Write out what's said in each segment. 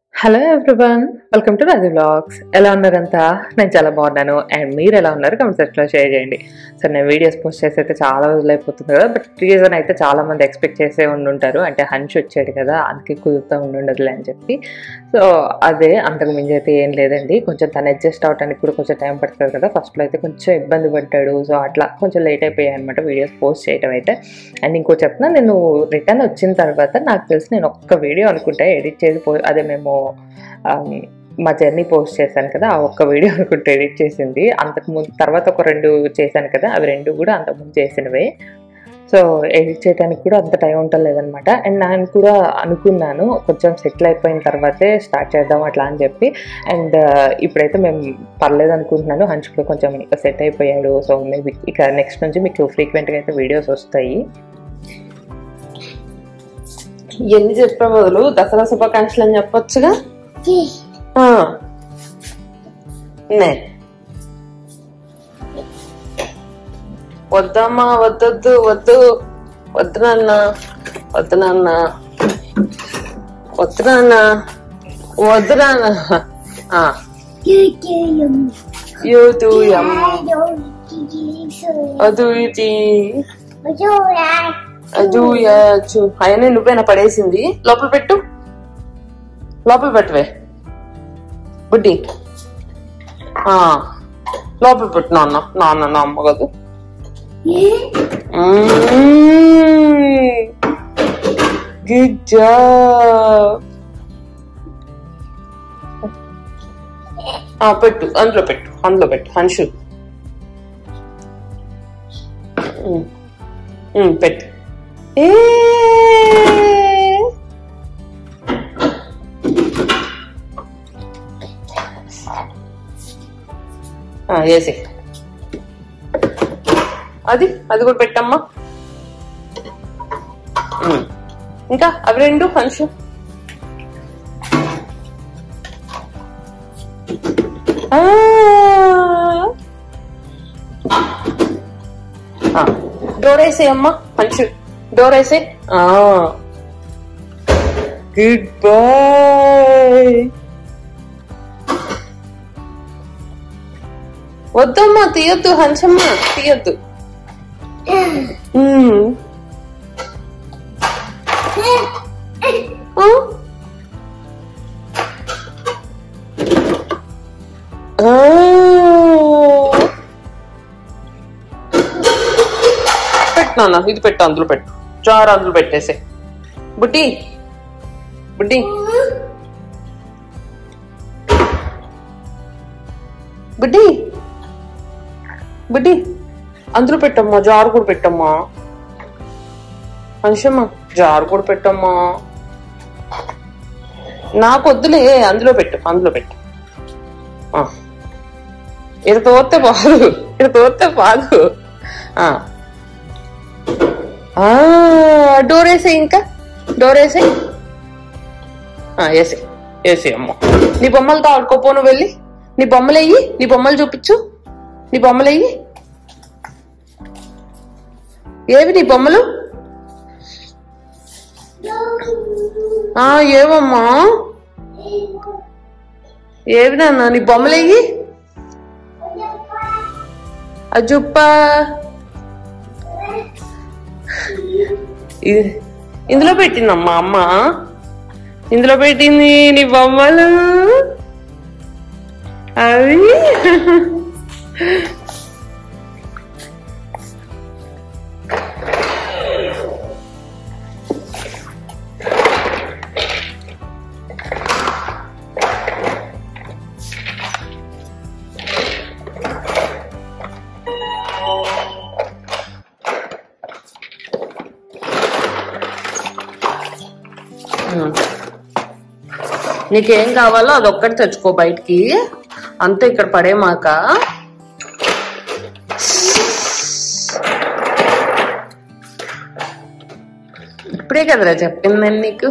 Hello everyone welcome to Raju blogs ఎలా ఉన్నారంతా నేను చాలా బాగున్నాను అండ్ మీరు ఎలా ఉన్నారు కమెంట్ సెక్షన్లో షేర్ చేయండి సో నేను వీడియోస్ పోస్ట్ చేసి అయితే చాలా రోజులు అయిపోతుంది కదా బట్ రీజన్ అయితే చాలా మంది ఎక్స్పెక్ట్ చేసే ఉండుంటారు అంటే హంచ్ వచ్చాడు కదా అందుకే కుదురుతూ ఉండుండదులే అని చెప్పి సో అదే అంతకు మించి అయితే ఏం లేదండి కొంచెం తను అడ్జస్ట్ అవడానికి కూడా కొంచెం టైం పడుతుంది కదా ఫస్ట్లో అయితే కొంచెం ఇబ్బంది పడ్డాడు సో అట్లా కొంచెం లేట్ అయిపోయాయి అనమాట వీడియోస్ పోస్ట్ చేయడం అయితే అండ్ ఇంకో చెప్తున్నా నేను రిటర్న్ వచ్చిన తర్వాత నాకు తెలిసి నేను ఒక్క వీడియో అనుకుంటా ఎడిట్ చేసి పో అదే మేము ఆమ్, మా జర్నీ పోస్ట్ చేశాను కదా ఆ ఒక్క వీడియో అనుకుంటే ఎడిట్ చేసింది అంతకు ముందు తర్వాత ఒక రెండు చేశాను కదా అవి రెండు కూడా అంతకుముందు చేసినవే సో ఎడిట్ చేయడానికి కూడా అంత టైం ఉండలేదన్నమాట అండ్ నేను కూడా అనుకున్నాను కొంచెం సెటిల్ అయిపోయిన తర్వాతే స్టార్ట్ చేద్దాం అట్లా అని చెప్పి అండ్ ఇప్పుడైతే మేము పర్లేదు అనుకుంటున్నాను హంచ్ కూడా కొంచెం సెట్ అయిపోయాడు సో మేబీ ఇక నెక్స్ట్ నుంచి మీకు ఫ్రీక్వెంట్గా అయితే వీడియోస్ వస్తాయి ఎన్ని చెప్పే బదులు దసరా శుభాకాంక్షలు అని చెప్పొచ్చుగా ఆ. నే వద్దమ్మా వద్దొద్దు వద్దు వద్దు నాన్న వద్దు నాన్న వద్దు నాన్న వద్దు నాన్న ఆ. యూ టూ ఎమ్ అదు ఇది అదు యచ్చు ఆయనే నువ్వేనా పడేసింది లోపల పెట్టు లోపల పెట్టవే బుడ్డి ఆ, లోపల పెట్టు నాన్న నాన్న నా అమ్మ కదా గుడ్ జాబ్ పెట్టు అందులో పెట్టు అందులో పెట్టు హన్షు ఉమ్, ఉమ్, పెట్టు ఏ వేసి అది అది కూడా పెట్టమ్మా ఉమ్. ఇంకా అవి రెండు ఫంక్షన్ డోర్ వేసే అమ్మా ఫంక్షన్ డోర్ వేసే గుడ్ బాయ్ వద్దమ్మా తీయొద్దు హంచమ్మ తీయొద్దు మ్మ్. ఆ? ఆ. పెట్టు నాన్న ఇది పెట్టు అందులో పెట్టు చారు అందులో పెట్టేసే బుడ్డి బుడ్డి బుడ్డి బుడ్డి అందులో పెట్టమ్మా జారు కూడా పెట్టమ్మా మనిషమ్మా జారు కూడా పెట్టమ్మా నాకు వద్దులే అందులో పెట్టు అందులో పెట్టు ఆ. ఇడ తోస్తే పాదు ఇడ తోస్తే పాదు ఆ. ఆ, డోర్ వేసే ఇంకా డోర్ వేసే వేసే వేసే అమ్మ నీ బొమ్మలతో ఆడుకోపో నువ్వు వెళ్ళి నీ బొమ్మలు వెయ్యి నీ బొమ్మలు చూపించు నీ బొమ్మలు వెయ్యి ఏవి నీ బొమ్మలు ఆ ఏవమ్మా ఏవి నాన్న నీ బొమ్మలు వెయ్యి అజుప్ప ఇది- ఇందులో పెట్టిందమ్మా అమ్మ ఇందులో పెట్టింది నీ బొమ్మలు అవి నీకేం కావాలో అదొక్కటి తెచ్చుకో బయటికి అంతే ఇక్కడ పడేమాక ఇప్పుడే కదరా చెప్పింది నేను నీకు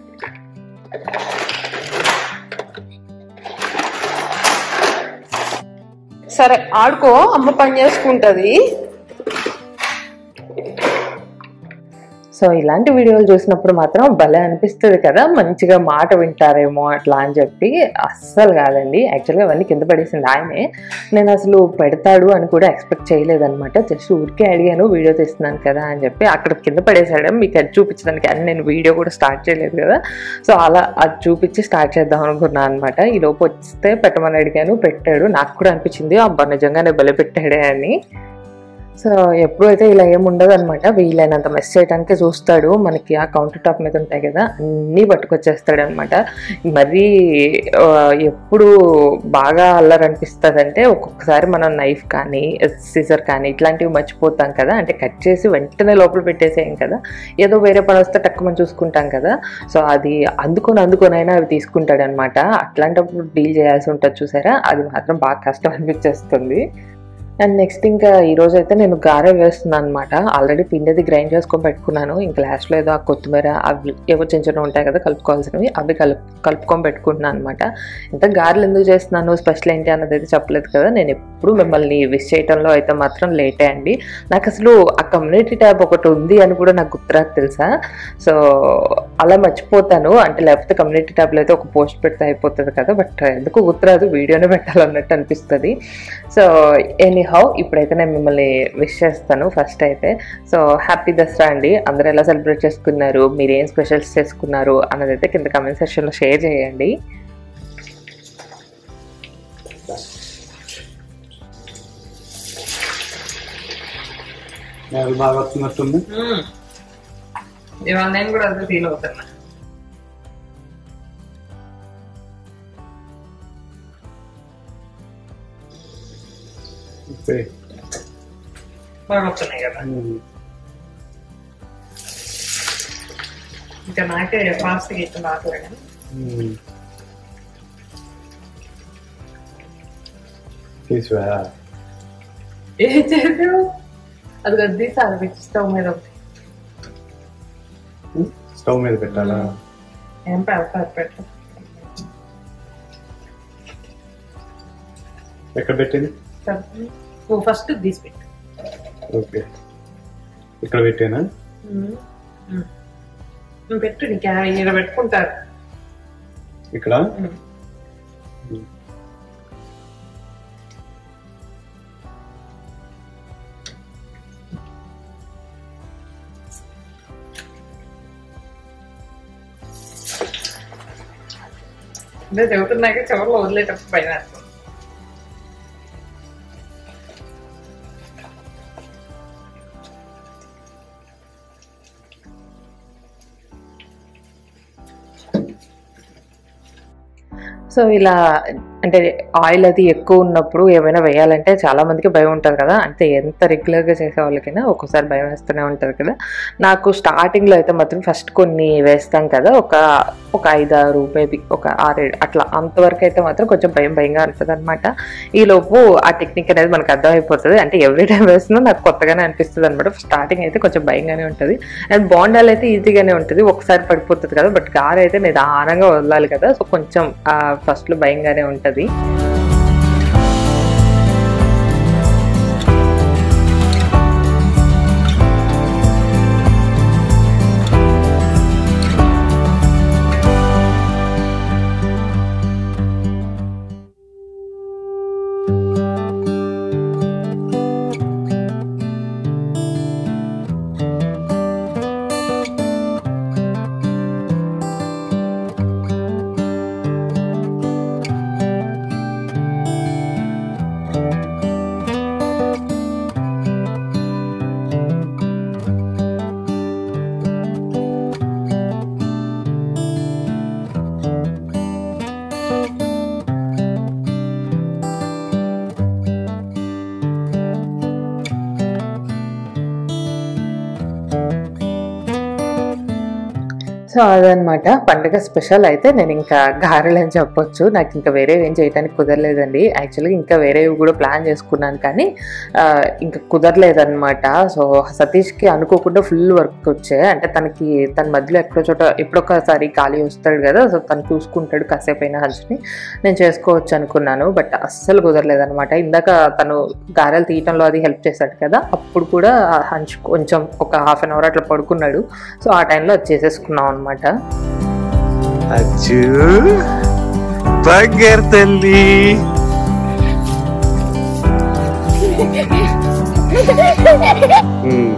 సరే ఆడుకో అమ్మ పని చేసుకుంటది సో ఇలాంటి వీడియోలు చూసినప్పుడు మాత్రం భలే అనిపిస్తుంది కదా మంచిగా మాట వింటారేమో అట్లా అని చెప్పి అస్సలు కాదండి యాక్చువల్గా అవన్నీ కింద పడేసింది ఆయనే నేను అసలు పెడతాడు అని కూడా ఎక్స్పెక్ట్ చేయలేదన్నమాట జస్ట్ ఊరికే అడిగాను వీడియో తీస్తున్నాను కదా అని చెప్పి అక్కడ కింద పడేసాడు మీకు అది చూపించడానికి అని నేను వీడియో కూడా స్టార్ట్ చేయలేదు కదా సో అలా అది చూపించి స్టార్ట్ చేద్దాం అనుకున్నాను అనమాట ఈ లోపు వస్తే పెట్టమని అడిగాను పెట్టాడు నాకు కూడా అనిపించింది అబ్బా నిజంగానే బలి పెట్టాడే అని సో ఎప్పుడైతే ఇలా ఏమి ఉండదు అనమాట వీలైనంత మెస్ చేయడానికి చూస్తాడు మనకి ఆ కౌంటర్ టాప్ మీద ఉంటాయి కదా అన్నీ పట్టుకొచ్చేస్తాడు అనమాట మరీ ఆ, ఎప్పుడు బాగా అల్లరనిపిస్తుంది అంటే ఒక్కొక్కసారి మనం నైఫ్ కానీ సిజర్ కానీ ఇట్లాంటివి మర్చిపోతాం కదా అంటే కట్ చేసి వెంటనే లోపల పెట్టేసేయం కదా ఏదో వేరే పని వస్తే టక్కుమని చూసుకుంటాం కదా సో అది అందుకొని అందుకొనైనా అవి తీసుకుంటాడు అనమాట అట్లాంటప్పుడు డీల్ చేయాల్సి ఉంటుంది చూసారా అది మాత్రం బాగా కష్టం అనిపించేస్తుంది అండ్ నెక్స్ట్ ఇంకా ఈ రోజు అయితే నేను గారె వేస్తున్నాను అనమాట ఆల్రెడీ పిండిది గ్రైండ్ చేసుకొని పెట్టుకున్నాను ఇంకా లాస్ట్లో ఏదో ఆ కొత్తిమీర అవి ఏవో చిన్న చిన్న ఉంటాయి కదా కలుపుకోవాల్సినవి అవి కలుపు కలుపుకొని పెట్టుకుంటున్నాను అనమాట ఇంత గారెలు ఎందుకు చేస్తున్నాను స్పెషల్ ఏంటి అన్నది అయితే చెప్పలేదు కదా నేను ఎప్పుడు మిమ్మల్ని విష్ చేయటంలో అయితే మాత్రం లేటే అండి నాకు అసలు ఆ కమ్యూనిటీ ట్యాబ్ ఒకటి ఉంది అని కూడా నాకు గుర్తురాదు తెలుసా సో అలా మర్చిపోతాను అంటే లేకపోతే కమ్యూనిటీ ట్యాబ్లో అయితే ఒక పోస్ట్ పెడితే అయిపోతుంది కదా బట్ ఎందుకు గుర్తురాదు వీడియోనే పెట్టాలన్నట్టు అనిపిస్తుంది సో ఎనీ హౌ ఇప్పుడైతే నేను మిమ్మల్ని విష్ చేస్తాను ఫస్ట్ అయితే సో హ్యాపీ దసరా అండి అందరూ ఎలా సెలబ్రేట్ చేసుకున్నారు మీరు ఏం స్పెషల్స్ చేసుకున్నారు అన్నది అయితే కింద కమెంట్ సెక్షన్లో షేర్ చేయండి నేల బాగా వస్తున్నట్టుంది ఇవాళ నేను కూడా అదే ఫీల్ అవుతున్నా ఓకే. బాగా వస్తున్నాయి కదా ఉమ్. ఇంకా నాకే ఫాస్ట్గా ఇచ్చిన రావట్లే కానీ ఉమ్. తీసువా ఏం చేసావు అది గద్దీ సార్ స్టవ్ మీద ఒకటి స్టవ్ మీద పెట్టాలా ఏం పెడతారు పెట్ట ఎక్కడ పెట్టింది నువ్వు ఫస్ట్ తీసి పెట్టు ఓకే ఇక్కడ పెట్టానా నువ్వు పెట్టు నీకు ఈడ పెట్టుకుంటారు ఇక్కడ అంటే చెబుతున్నాక చివరిలో వదిలేటప్పుడు పైన వేస్తాం. సో ఇలా అంటే ఆయిల్ అది ఎక్కువ ఉన్నప్పుడు ఏమైనా వేయాలంటే చాలా మందికి భయం ఉంటుంది కదా అంటే ఎంత రెగ్యులర్గా చేసే వాళ్ళకైనా ఒక్కోసారి భయం వేస్తూనే ఉంటుంది కదా నాకు స్టార్టింగ్లో అయితే మాత్రం ఫస్ట్ కొన్ని వేస్తాం కదా ఒక ఒక ఐదు ఆరు మేబీ ఒక ఆరేడు అట్లా అంతవరకు అయితే మాత్రం కొంచెం భయం భయంగా అనిపిస్తుంది అనమాట ఈలోపు ఆ టెక్నిక్ అనేది మనకు అర్థమైపోతుంది అంటే ఎవ్రీ టైం వేస్తున్నా నాకు కొత్తగానే అనిపిస్తుంది అనమాట స్టార్టింగ్ అయితే కొంచెం భయంగానే ఉంటుంది అండ్ బాండాలు అయితే ఈజీగానే ఉంటుంది ఒకసారి పడిపోతుంది కదా బట్ గారె అయితే నిదానంగా వదలాలి కదా సో కొంచెం ఫస్ట్లో భయంగానే ఉంటుంది సో అదనమాట పండుగ స్పెషల్ అయితే నేను ఇంకా గారెలు అని చెప్పొచ్చు నాకు ఇంకా వేరే ఏం చేయడానికి కుదరలేదండి యాక్చువల్గా ఇంకా వేరేవి కూడా ప్లాన్ చేసుకున్నాను కానీ ఆ, ఇంకా కుదరలేదన్నమాట సో సతీష్కి అనుకోకుండా ఫుల్ వర్క్ వచ్చాయి అంటే తనకి తన మధ్యలో ఎక్కడో చోట ఎప్పుడొకసారి ఖాళీ వస్తాడు కదా సో తను చూసుకుంటాడు కాసేపు అయినా హంచుని నేను చేసుకోవచ్చు అనుకున్నాను బట్ అస్సలు కుదరలేదన్నమాట ఇందాక తను గారెలు తీయటంలో అది హెల్ప్ చేశాడు కదా అప్పుడు కూడా హంచ్ కొంచెం ఒక హాఫ్ అన్ అవర్ అట్లా పడుకున్నాడు సో ఆ టైంలో అది చేసేసుకున్నాం అనమాట అచ్చు బంగారు తల్లి ఉమ్.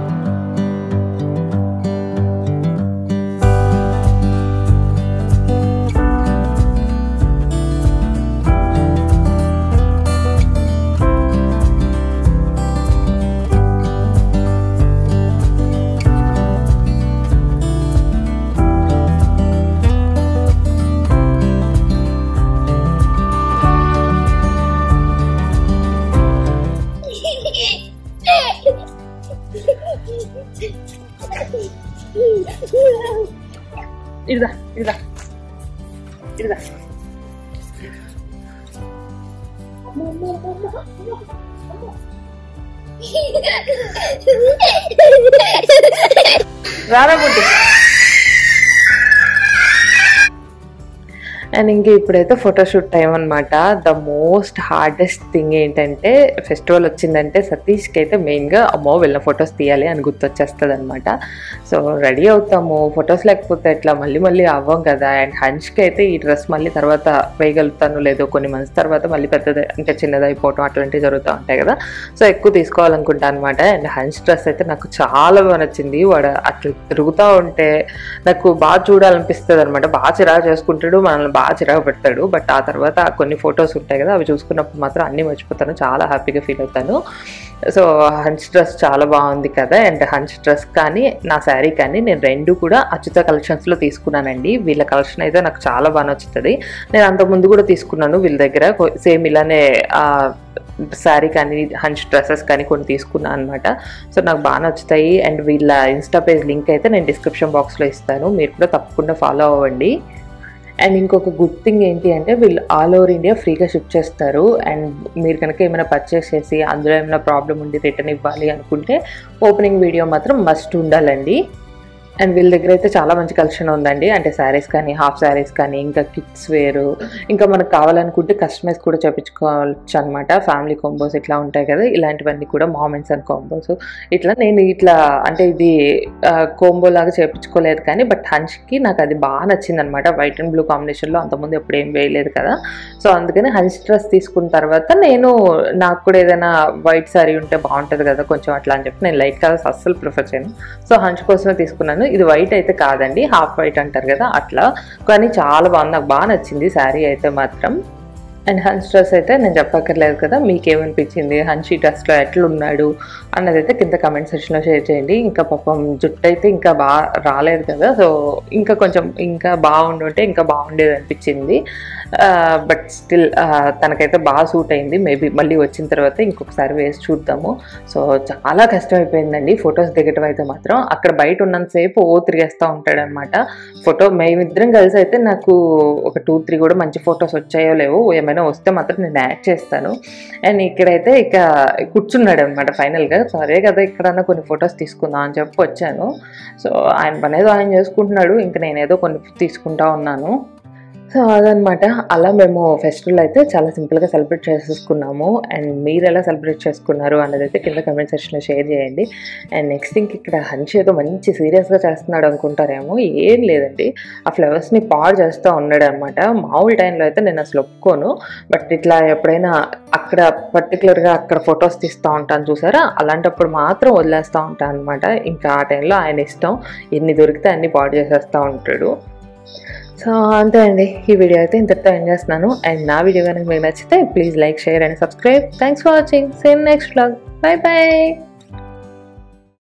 ఇదా ఇదా ఇదా రారా బుడ్డి అండ్ ఇంక ఇప్పుడైతే ఫోటోషూట్ టైం అనమాట ద మోస్ట్ హార్డెస్ట్ థింగ్ ఏంటంటే ఫెస్టివల్ వచ్చిందంటే సతీష్కి అయితే మెయిన్గా అమ్మో వెళ్ళిన ఫొటోస్ తీయాలి అని గుర్తొచ్చేస్తుంది అనమాట సో రెడీ అవుతాము ఫొటోస్ లేకపోతే ఎట్లా మళ్ళీ మళ్ళీ అవ్వం కదా అండ్ హన్ష్కి అయితే ఈ డ్రెస్ మళ్ళీ తర్వాత వేయగలుగుతాను లేదో కొన్ని మంత్స్ తర్వాత మళ్ళీ పెద్దది అంటే చిన్నదైపోవటం అట్లాంటివి జరుగుతూ ఉంటాయి కదా సో ఎక్కువ తీసుకోవాలనుకుంటా అనమాట అండ్ హన్స్ డ్రెస్ అయితే నాకు చాలా బాగా నచ్చింది వాడు అట్లా తిరుగుతూ ఉంటే నాకు బాగా చూడాలనిపిస్తుంది అనమాట బాగా చిరాకు చేసుకుంటాడు మనల్ని బాగా చిరాకు పెడతాడు బట్ ఆ తర్వాత కొన్ని ఫొటోస్ ఉంటాయి కదా అవి చూసుకున్నప్పుడు మాత్రం అన్నీ మర్చిపోతాను చాలా హ్యాపీగా ఫీల్ అవుతాను సో హన్స్ డ్రెస్ చాలా బాగుంది కదా అండ్ హన్స్ డ్రెస్ కానీ నా శారీ కానీ నేను రెండు కూడా అచ్యుత కలెక్షన్స్లో తీసుకున్నానండి వీళ్ళ కలెక్షన్ అయితే నాకు చాలా బాగా నచ్చుతుంది నేను అంతకుముందు కూడా తీసుకున్నాను వీళ్ళ దగ్గర సేమ్ ఇలానే ఆ, శారీ కానీ హన్స్ డ్రెస్సెస్ కానీ కొన్ని తీసుకున్నాను అనమాట సో నాకు బాగా నచ్చుతాయి అండ్ వీళ్ళ ఇన్స్టా పేజ్ లింక్ అయితే నేను డిస్క్రిప్షన్ బాక్స్లో ఇస్తాను మీరు కూడా తప్పకుండా ఫాలో అవ్వండి అండ్ ఇంకొక గుడ్ థింగ్ ఏంటి అంటే వీళ్ళు ఆల్ ఓవర్ ఇండియా ఫ్రీగా షిప్ చేస్తారు అండ్ మీరు కనుక ఏమైనా పర్చేస్ చేసి అందులో ఏమైనా ప్రాబ్లం ఉండి రిటర్న్ ఇవ్వాలి అనుకుంటే ఓపెనింగ్ వీడియో మాత్రం మస్ట్ ఉండాలండి అండ్ వీళ్ళ దగ్గర అయితే చాలా మంచి కలెక్షన్ ఉందండి అంటే శారీస్ కానీ హాఫ్ శారీస్ కానీ ఇంకా కిడ్స్ వేరు ఇంకా మనకు కావాలనుకుంటే కస్టమైజ్ కూడా చేపించుకోవచ్చు అనమాట ఫ్యామిలీ కాంబోస్ ఇట్లా ఉంటాయి కదా ఇలాంటివన్నీ కూడా మామెంట్స్ అండ్ కాంబోస్ ఇట్లా నేను ఇట్లా అంటే ఇది కోంబో లాగా చేపించుకోలేదు కానీ బట్ హన్స్కి నాకు అది బాగా నచ్చింది అనమాట వైట్ అండ్ బ్లూ కాంబినేషన్లో అంతకుముందు ఎప్పుడు ఏం వేయలేదు కదా సో అందుకని హన్స్ డ్రెస్ తీసుకున్న తర్వాత నేను నాకు కూడా ఏదైనా వైట్ శారీ ఉంటే బాగుంటుంది కదా కొంచెం అట్లా అని చెప్పి నేను లైట్ కలర్స్ అస్సలు ప్రిఫర్ చేయను సో హన్స్ కోసమే తీసుకున్నాను ఇది వైట్ అయితే కాదండి హాఫ్ వైట్ అంటారు కదా అట్లా కానీ చాలా బాగుంది నాకు బాగా నచ్చింది శారీ అయితే మాత్రం అండ్ హన్స్ డ్రెస్ అయితే నేను చెప్పక్కర్లేదు కదా మీకేమనిపించింది హన్షీ డ్రెస్లో ఎట్లున్నాడు అన్నది అయితే కింద కమెంట్ సెక్షన్లో షేర్ చేయండి ఇంకా పాపం జుట్టు అయితే ఇంకా బాగా రాలేదు కదా సో ఇంకా కొంచెం ఇంకా బాగుండుంటే ఇంకా బాగుండేది అనిపించింది బట్ స్టిల్ తనకైతే బాగా సూట్ అయింది మేబీ మళ్ళీ వచ్చిన తర్వాత ఇంకొకసారి వేసి చూద్దాము సో చాలా కష్టమైపోయిందండి ఫొటోస్ దిగటం అయితే మాత్రం అక్కడ బయట ఉన్నంతసేపు ఓ తిరిగేస్తూ ఉంటాడనమాట ఫోటో మేమిద్దరం కలిసి అయితే నాకు ఒక టూ త్రీ కూడా మంచి ఫొటోస్ వచ్చాయో లేవో ఏమైనా వస్తే మాత్రం నేను యాడ్ చేస్తాను అండ్ ఇక్కడైతే ఇక కూర్చున్నాడు అనమాట ఫైనల్గా సరే కదా ఇక్కడన్నా కొన్ని ఫొటోస్ తీసుకుందాం అని చెప్పి వచ్చాను సో ఆయన పని ఏదో ఆయన చేసుకుంటున్నాడు ఇంకా నేనేదో కొన్ని తీసుకుంటా ఉన్నాను సో అదనమాట అలా మేము ఫెస్టివల్ అయితే చాలా సింపుల్గా సెలబ్రేట్ చేసేసుకున్నాము అండ్ మీరు ఎలా సెలబ్రేట్ చేసుకున్నారు అన్నది అయితే కింద కమెంట్ సెక్షన్లో షేర్ చేయండి అండ్ నెక్స్ట్ ఇంక ఇక్కడ హన్షి ఏదో మంచి సీరియస్గా చేస్తున్నాడు అనుకుంటారేమో ఏం లేదండి ఆ ఫ్లవర్స్ని పాడు చేస్తూ ఉన్నాడు అనమాట మామూలు టైంలో అయితే నేను అసలు ఒప్పుకోను బట్ ఇట్లా ఎప్పుడైనా అక్కడ పర్టికులర్గా అక్కడ ఫొటోస్ తీస్తూ ఉంటాను చూసారా అలాంటప్పుడు మాత్రం వదిలేస్తూ ఉంటాను అనమాట ఇంకా ఆ టైంలో ఆయన ఇష్టం ఎన్ని దొరికితే అన్ని పాడు చేసేస్తూ ఉంటాడు సో అంతే అండి ఈ వీడియో అయితే ఇంతటితో ఎండ్ చేస్తున్నాను అండ్ నా వీడియో కనుక మీకు నచ్చితే please like share and subscribe thanks for watching same next blog bye by